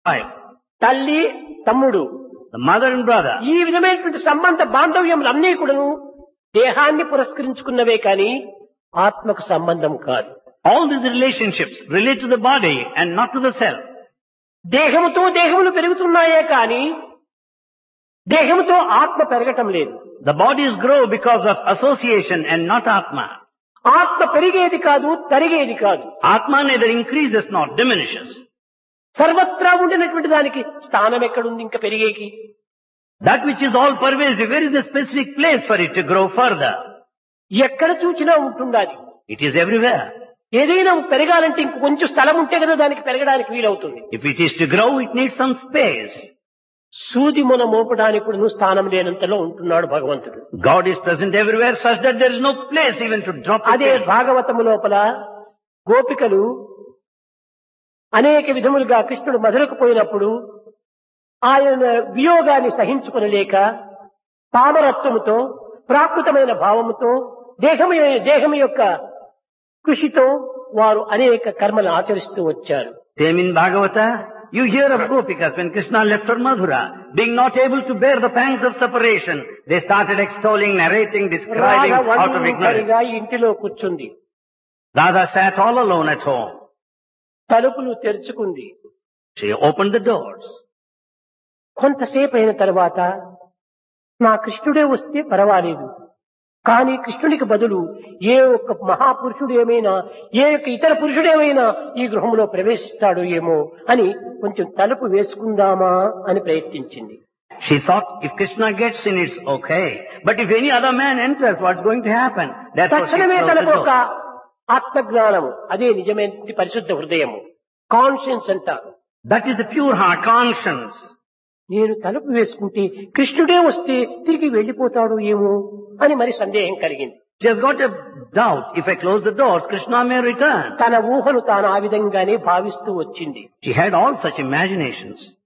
wife, తల్లి తమ్ముడు the mother and brother. ఈ విధమైనటువంటి సంబంధ బాంధవ్యములన్నీ కూడాను దేహాన్ని పురస్కరించుకున్నవే కానీ ఆత్మకు సంబంధం కాదు All these relationships relate to the body and not to the self. దేహముతో దేహములు పెరుగుతున్నాయే కానీ దేహముతో ఆత్మ పెరగటం లేదు The bodies grow because of association and not Atma. ఆత్మ పెరిగేది కాదు తరిగేది కాదు Atma neither increases nor diminishes. సర్వత్రా ఉండినటువంటి దానికి స్థానం ఎక్కడుంది ఇంకా పెరిగేకి That which is all pervasive, where is the specific place for it to grow further? ఎక్కడ చూచినా ఉంటుండాలి It is everywhere. ఏదైనా పెరగాలంటే ఇంక కొంచెం స్థలం ఉంటే కదా దానికి పెరగడానికి వీలవుతుంది If it is to grow, it needs some space. సూది మొన మోపడానికి కూడా స్థానం లేనంతలో ఉంటున్నాడు భగవంతుడు God is present everywhere such that there is no place even to drop a అదే pin. భాగవతము లోపల గోపికలు అనేక విధములుగా కృష్ణుడు మధురకు పోయినప్పుడు ఆయన వియోగాన్ని సహించుకొనలేక పామరత్వముతో ప్రాకృతమైన భావముతో దేహము దేహము యొక్క కృషితో వారు అనేక కర్మలు ఆచరిస్తూ వచ్చారు Same in Bhagavata, you hear of Gopikas when Krishna left for Madhura, being not able to bear the pangs of separation, they started extolling, narrating, describing Radha out of ignorance. ఒంటరిగా ఇంటిలో కూర్చుంది Radha sat all alone at home. తలుపులు తెరుచుకుంది She opened the doors. కొంతసేపు అయిన తర్వాత నా కృష్ణుడే వస్తే పర్వాలేదు కానీ కృష్ణునికి బదులు ఏ ఒక్క మహాపురుషుడు ఏమైనా ఏ ఒక్క ఇతర పురుషుడేమైనా ఈ గృహంలో ప్రవేశిస్తాడు ఏమో అని కొంచెం తలుపు వేసుకుందామా అని ప్రయత్నించింది She thought if Krishna gets in, it's okay. But if any other man enters, what's going to happen? That's what she తక్షణమే closed the తనకు ఒక door. ఆత్మజ్ఞానము అదే నిజమైన పరిశుద్ధ హృదయము కాన్షియన్స్ అంటారు That is the pure heart, conscience. నేను తలుపు వేసుకుంటే కృష్ణుడే వస్తే తిరిగి వెళ్ళిపోతాడు ఏమో అని మరి సందేహం కలిగింది She has got a doubt. If I close the doors, Krishna may return. తన ఊహను తాను ఆ విధంగానే భావిస్తూ వచ్చింది She had all such imaginations.